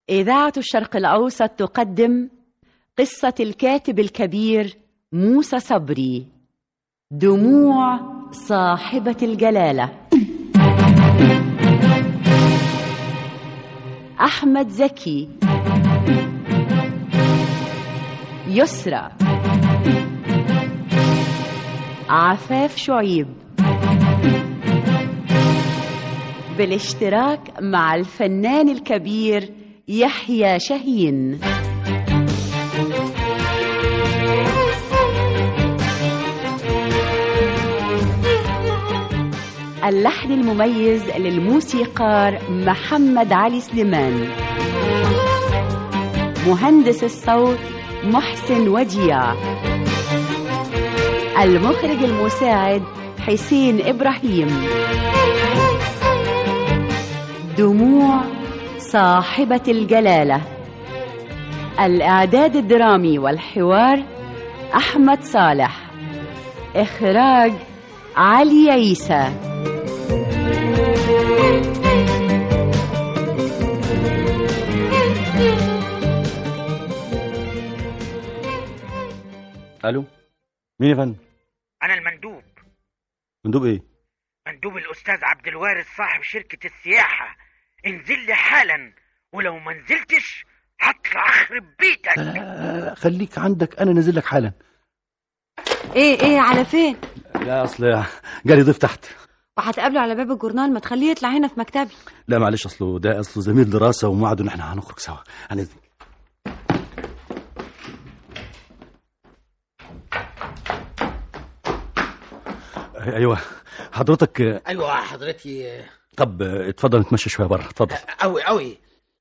إذاعة الشرق الأوسط تقدم قصة الكاتب الكبير موسى صبري دموع صاحبة الجلالة أحمد زكي يسرى عفاف شعيب بالاشتراك مع الفنان الكبير يحيى شاهين اللحن المميز للموسيقار محمد علي سليمان مهندس الصوت محسن وديع المخرج المساعد حسين إبراهيم دموع صاحبة الجلالة الإعداد الدرامي والحوار أحمد صالح إخراج علي عيسى الو مين يا فندم أنا المندوب مندوب ايه مندوب الأستاذ عبد الوارث صاحب شركة السياحة انزل لي حالا ولو ما نزلتش هطلع أخرب بيتك لا, لا, لا خليك عندك انا نازل لك حالا ايه ايه على فين لا اصل جالي ضيف تحت وهتقابله على باب الجورنال ما تخليه يطلع هنا في مكتبي لا معلش اصله ده اصله زميل دراسه وموعده ان احنا هنخرج سوا هنزل ايوه حضرتك ايوه حضرتي طب اتفضل نتمشى شويه بره اتفضل قوي قوي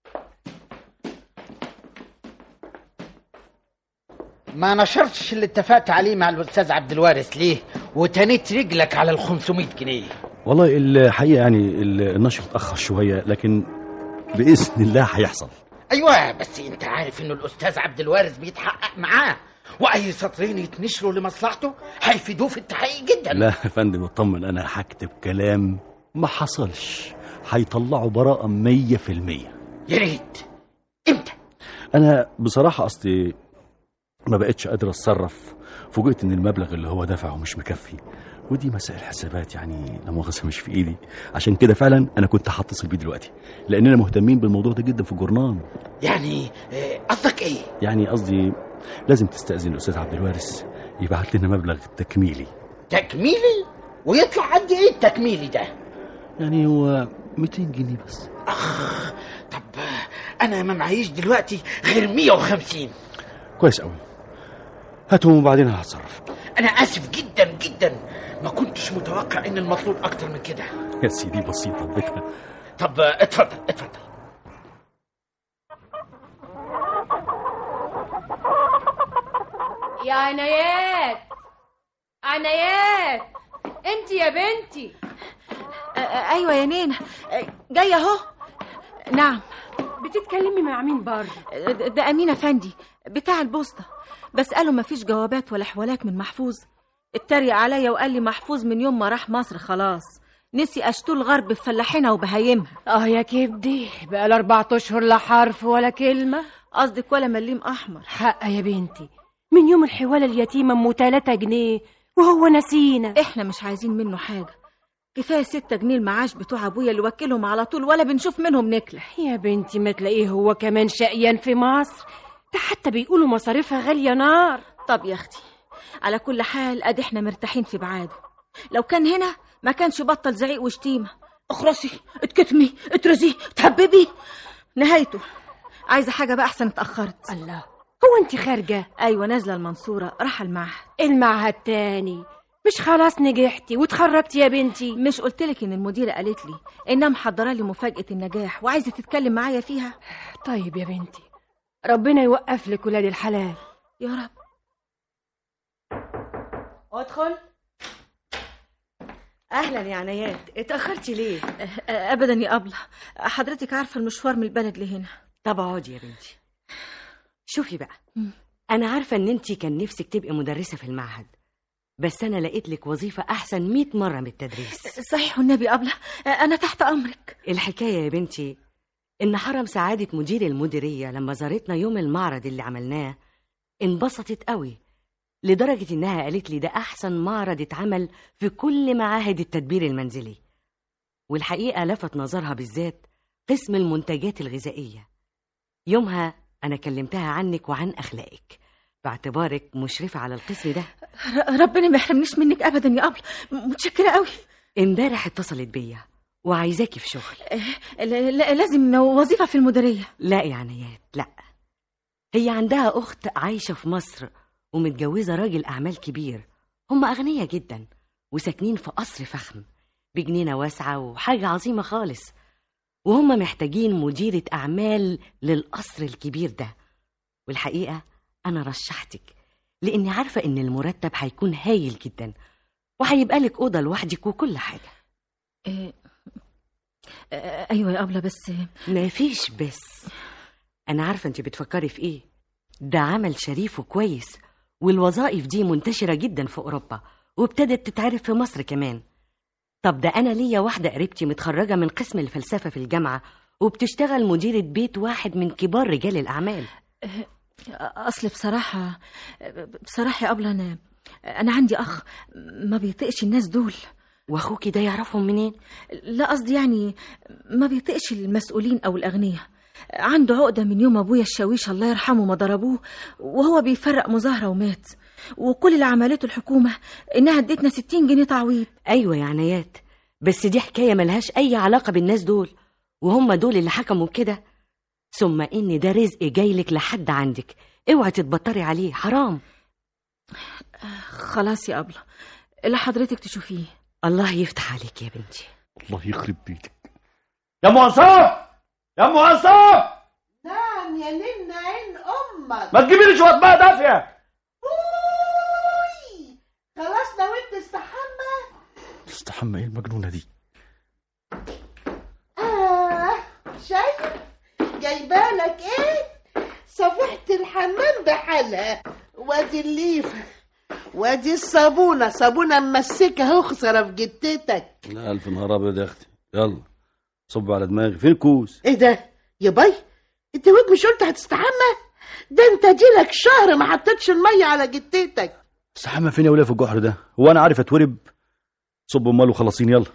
ما نشرتش اللي اتفقت عليه مع الاستاذ عبد الوارث ليه وتنيت رجلك على ال 500 جنيه والله الحقيقه يعني النشر اتاخر شويه لكن باذن الله هيحصل ايوه بس انت عارف انه الاستاذ عبد الوارث بيتحقق معاه واي سطرين يتنشروا لمصلحته هيفيدوه في التحقيق جدا لا يا فندم اطمن انا هكتب كلام ما حصلش هيطلعوا براءة مية في المية يا ريت امتى أنا بصراحة أصلي ما بقتش قادر أتصرف فوجئت إن المبلغ اللي هو دفعه مش مكفي ودي مسائل حسابات يعني لا مؤاخذة مش في إيدي عشان كده فعلا أنا كنت هتصل بيه دلوقتي لأننا مهتمين بالموضوع ده جدا في الجورنال يعني آه، قصدك ايه يعني قصدي لازم تستأذن الأستاذ عبد الوارث يبعت لنا مبلغ تكميلي تكميلي ويطلع قد ايه التكميلي ده يعني هو 200 جنيه بس اخ طب آه، انا ما معيش دلوقتي غير 150 كويس قوي هاتهم وبعدين هتصرف انا اسف جدا جدا ما كنتش متوقع ان المطلوب اكتر من كده يا سيدي بسيطة الفكرة طب آه، اتفضل اتفضل يا عنايات عنايات انت يا بنتي آه، آه، ايوه يا نينا آه، جايه اهو نعم بتتكلمي مع مين بره آه، ده امين افندي بتاع البوسطه بساله ما فيش جوابات ولا حوالات من محفوظ اتريق عليا وقال لي محفوظ من يوم ما راح مصر خلاص نسي اشتول غرب بفلاحينها وبهايمها اه يا كبدي بقى اربع اشهر لا حرف ولا كلمه قصدك ولا مليم احمر حق يا بنتي من يوم الحواله اليتيمه ام 3 جنيه وهو نسينا احنا مش عايزين منه حاجه كفايه ستة جنيه المعاش بتوع ابويا اللي وكلهم على طول ولا بنشوف منهم نكلح يا بنتي ما تلاقيه هو كمان شقيان في مصر ده حتى بيقولوا مصاريفها غاليه نار طب يا اختي على كل حال ادي احنا مرتاحين في بعاده لو كان هنا ما كانش بطل زعيق وشتيمه اخرسي اتكتمي اترزي تحببي نهايته عايزه حاجه بقى احسن اتاخرت الله هو انت خارجه ايوه نازله المنصوره راح المعهد المعهد تاني مش خلاص نجحتي وتخرجتي يا بنتي مش قلتلك ان المديره قالت لي انها محضره لي مفاجاه النجاح وعايزه تتكلم معايا فيها طيب يا بنتي ربنا يوقف لك ولاد الحلال يا رب ادخل اهلا يا عنايات اتاخرتي ليه أه، ابدا يا ابله حضرتك عارفه المشوار من البلد لهنا طب اقعدي يا بنتي شوفي بقى مم. انا عارفه ان انت كان نفسك تبقي مدرسه في المعهد بس انا لقيت لك وظيفه احسن 100 مره من التدريس صحيح والنبي أبلة أنا تحت أمرك الحكايه يا بنتي إن حرم سعادة مدير المديرية لما زارتنا يوم المعرض اللي عملناه انبسطت قوي لدرجة إنها قالت لي ده أحسن معرض اتعمل في كل معاهد التدبير المنزلي والحقيقة لفت نظرها بالذات قسم المنتجات الغذائية يومها أنا كلمتها عنك وعن أخلاقك باعتبارك مشرفة على القسم ده ر- ربنا ما يحرمنيش منك ابدا يا ابله م- متشكره قوي امبارح اتصلت بيا وعايزاكي في شغل ل- ل- لازم وظيفه في المديريه لا يا عنايات لا هي عندها أخت عايشة في مصر ومتجوزة راجل أعمال كبير هم أغنياء جدا وساكنين في قصر فخم بجنينة واسعة وحاجة عظيمة خالص وهم محتاجين مديرة أعمال للقصر الكبير ده والحقيقة أنا رشحتك لأني عارفة إن المرتب هيكون هايل جدا وهيبقى لك أوضة لوحدك وكل حاجة إيه، آه، ايوه يا ابله بس مفيش بس أنا عارفة أنت بتفكري في إيه ده عمل شريف وكويس والوظائف دي منتشرة جدا في أوروبا وابتدت تتعرف في مصر كمان طب ده أنا ليا واحدة قريبتي متخرجة من قسم الفلسفة في الجامعة وبتشتغل مديرة بيت واحد من كبار رجال الأعمال اصل بصراحه بصراحه يا ابله انا انا عندي اخ ما بيطيقش الناس دول وأخوكي ده يعرفهم منين؟ لا قصدي يعني ما بيطيقش المسؤولين او الاغنياء عنده عقده من يوم ابويا الشاويش الله يرحمه ما ضربوه وهو بيفرق مظاهره ومات وكل اللي عملته الحكومه انها ادتنا 60 جنيه تعويض أيوة يا عنايات بس دي حكاية ملهاش أي علاقة بالناس دول وهم دول اللي حكموا بكده ثم إن ده رزق جايلك لحد عندك اوعي تتبطري عليه حرام خلاص يا ابله اللي حضرتك تشوفيه الله يفتح عليك يا بنتي الله يخرب بيتك يا ام عصام يا ام عصام نعم يا نن عين امك ما تجيبي لي شويه ماء دافيه أوي. خلاص نويت تستحمى تستحمى ايه المجنونه دي آه شايف جايبالك ايه صفيحة الحمام بحالها وادي الليفة وادي الصابونة صابونة ممسكة اهو خسارة في جتتك لا الف نهار ابيض يا اختي يلا صب على دماغي فين الكوس ايه ده يا باي انت ويك مش قلت هتستحمى ده انت جيلك شهر ما حطيتش المية على جتتك استحمى فين يا وليه في الجحر ده هو انا عارف اتورب صب امال وخلصين يلا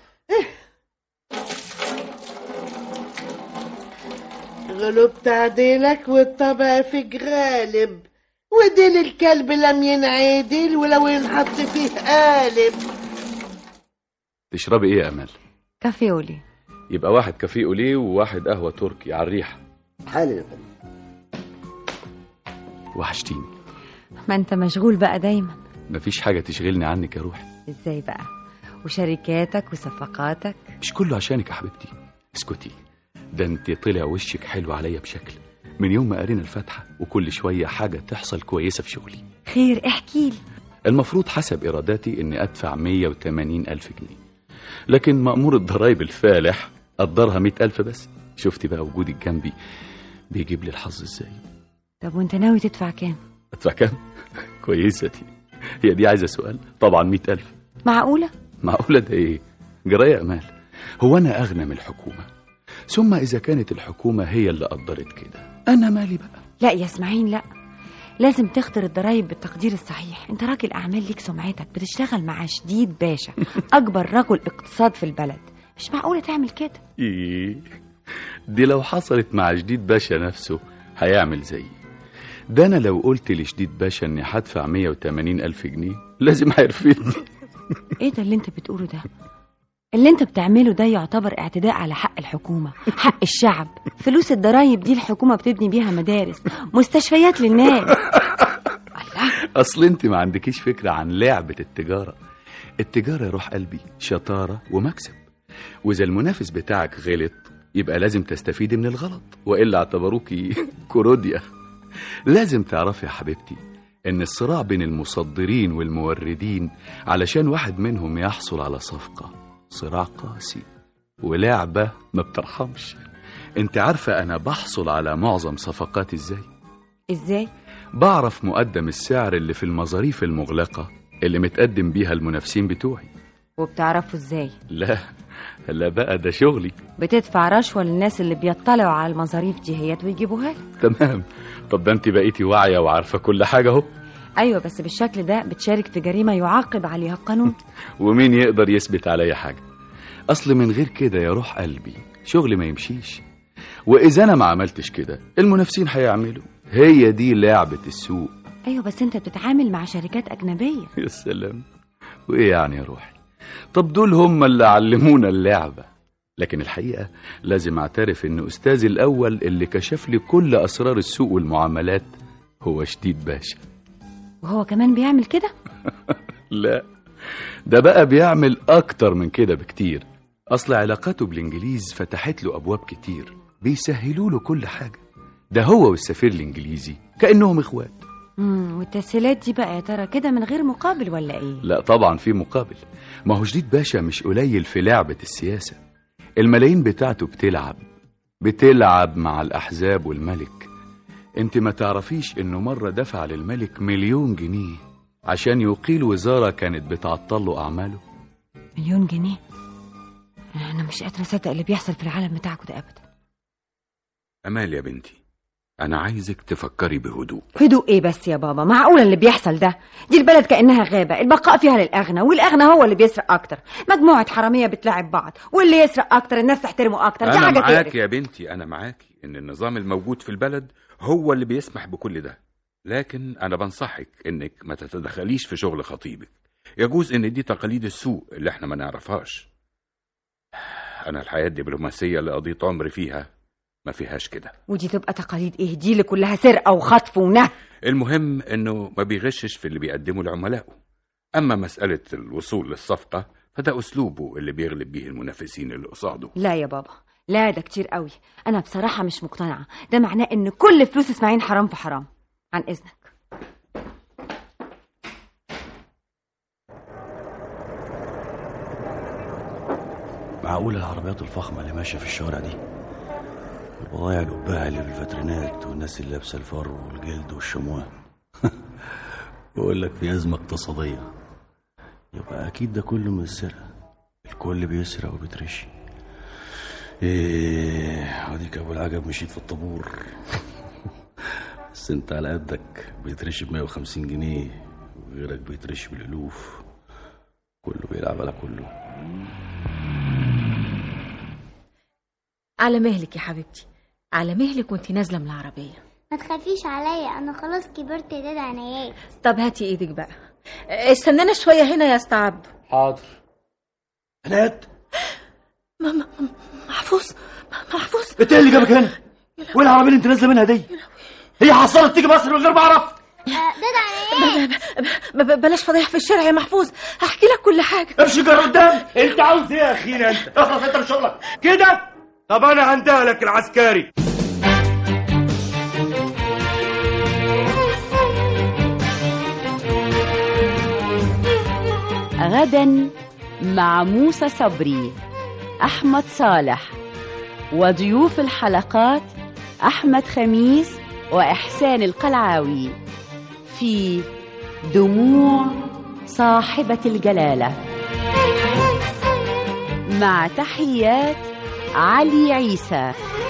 غلبت عديلك والطبع فيك غالب وديل الكلب لم ينعدل ولو ينحط فيه قالب تشربي ايه يا امل كافيولي يبقى واحد كافيه اوليه وواحد قهوه تركي على الريحه حالا يا فندم وحشتيني ما انت مشغول بقى دايما مفيش حاجه تشغلني عنك يا روحي ازاي بقى وشركاتك وصفقاتك مش كله عشانك يا حبيبتي اسكتي ده انت طلع وشك حلو عليا بشكل من يوم ما قرينا الفاتحه وكل شويه حاجه تحصل كويسه في شغلي خير احكي لي المفروض حسب إراداتي إني أدفع 180 ألف جنيه لكن مأمور الضرايب الفالح قدرها 100 ألف بس شفتي بقى وجودك جنبي بيجيب لي الحظ إزاي طب وانت ناوي تدفع كام أدفع كام؟ كويسة دي هي دي عايزة سؤال طبعا 100 ألف معقولة معقولة ده إيه؟ جراية أمال هو أنا أغنى من الحكومة ثم إذا كانت الحكومة هي اللي قدرت كده أنا مالي بقى لا يا اسماعيل لا لازم تختار الضرايب بالتقدير الصحيح انت راجل اعمال ليك سمعتك بتشتغل مع شديد باشا اكبر رجل اقتصاد في البلد مش معقولة تعمل كده إيه دي لو حصلت مع جديد باشا نفسه هيعمل زيي ده أنا لو قلت لشديد باشا إني هدفع 180 ألف جنيه لازم هيرفدني ايه ده اللي انت بتقوله ده اللي انت بتعمله ده يعتبر اعتداء على حق الحكومة حق الشعب فلوس الضرايب دي الحكومة بتبني بيها مدارس مستشفيات للناس أصل أنت ما عندكيش فكرة عن لعبة التجارة التجارة يا روح قلبي شطارة ومكسب وإذا المنافس بتاعك غلط يبقى لازم تستفيدي من الغلط وإلا اعتبروكي كوروديا لازم تعرفي يا حبيبتي إن الصراع بين المصدرين والموردين علشان واحد منهم يحصل على صفقة صراع قاسي ولعبة ما بترحمش انت عارفة أنا بحصل على معظم صفقاتي إزاي؟ ازاي بعرف مقدم السعر اللي في المظاريف المغلقة اللي متقدم بيها المنافسين بتوعي وبتعرفوا ازاي لا لا بقى ده شغلي بتدفع رشوة للناس اللي بيطلعوا على المصاريف دي هيت ويجيبوها لك تمام طب ده انت بقيتي واعيه وعارفه كل حاجه اهو أيوة بس بالشكل ده بتشارك في جريمة يعاقب عليها القانون ومين يقدر يثبت عليا حاجه اصل من غير كده يا روح قلبي شغلي ما يمشيش واذا انا ما عملتش كده المنافسين هيعملوا هي دي لعبه السوق أيوة بس أنت بتتعامل مع شركات أجنبية يا سلام وايه يعني يا روحي طب دول هم اللي علمونا اللعبه لكن الحقيقه لازم اعترف ان استاذي الاول اللي كشف لي كل اسرار السوق والمعاملات هو شديد باشا وهو كمان بيعمل كده لا ده بقى بيعمل اكتر من كده بكتير اصل علاقاته بالانجليز فتحت له ابواب كتير بيسهلوا له كل حاجه ده هو والسفير الانجليزي كانهم اخوات امم والتسهيلات دي بقى يا ترى كده من غير مقابل ولا إيه لا طبعا في مقابل ما هو شديد باشا مش قليل في لعبة السياسة الملايين بتاعته بتلعب بتلعب مع الأحزاب والملك انت ما تعرفيش انه مرة دفع للملك مليون جنيه عشان يقيل وزارة كانت بتعطل له أعماله مليون جنيه أنا مش قادرة أصدق اللي بيحصل في العالم بتاعكوا ده أبدا أمال يا بنتي أنا عايزك تفكري بهدوء هدوء إيه بس يا بابا معقولة اللي بيحصل ده دي البلد كأنها غابة البقاء فيها للأغنى والأغنى هو اللي بيسرق أكتر مجموعة حرامية بتلاعب بعض واللي يسرق أكتر الناس تحترمه أكتر دي أنا حاجة معاك تقرف يا بنتي أنا معاكي إن النظام الموجود في البلد هو اللي بيسمح بكل ده لكن أنا بنصحك إنك ما تتدخليش في شغل خطيبك يجوز إن دي تقاليد السوق اللي إحنا ما نعرفهاش أنا الحياة الدبلوماسية اللي قضيت عمري فيها ما فيهاش كده ودي تبقى تقاليد إيه دي اللي كلها سرقة وخطف ونهب المهم إنه ما بيغشش في اللي بيقدمه لعملائه أما مسألة الوصول للصفقة فده أسلوبه اللي بيغلب بيه المنافسين اللي قصاده لا يا بابا لا ده كتير قوي أنا بصراحة مش مقتنعة ده معناه إن كل فلوس إسماعيل حرام في حرام عن إذنك معقولة العربيات الفخمة اللي ماشية في الشوارع دي والبضايع القباعة اللي في الفاترينات والناس اللي لابسة الفر والجلد والشموع بقول لك في أزمة اقتصادية يبقى أكيد ده كله من السرقة الكل بيسرق وبيترشي ايه وديك أبو العجب مشيت في الطابور بس انت على قدك بيترشي ب 150 جنيه وغيرك بيترشي بالألوف كله بيلعب على كله على مهلك يا حبيبتي على مهلك وانت نازله من العربيه ما تخافيش عليا انا خلاص كبرت يا دادا عنايات طب هاتي ايدك بقى استنانا شويه هنا يا استا عبده حاضر هنات ما- ما- ما- محفوظ محفوظ انت ايه اللي جابك هنا؟ وايه العربيه اللي انت نازله منها دي؟ هي حصلت تيجي مصر من غير ما اعرف دادا عنايات ب- ب- بلاش فضايح في الشارع يا محفوظ هحكي لك كل حاجه امشي جر قدام انت عاوز ايه يا اخينا انت؟ اخلص انت من شغلك كده؟ طب انا هندهلك العسكري غدا مع موسى صبري أحمد صالح وضيوف الحلقات أحمد خميس وإحسان القلعاوي في دموع صاحبة الجلالة مع تحيات علي عيسى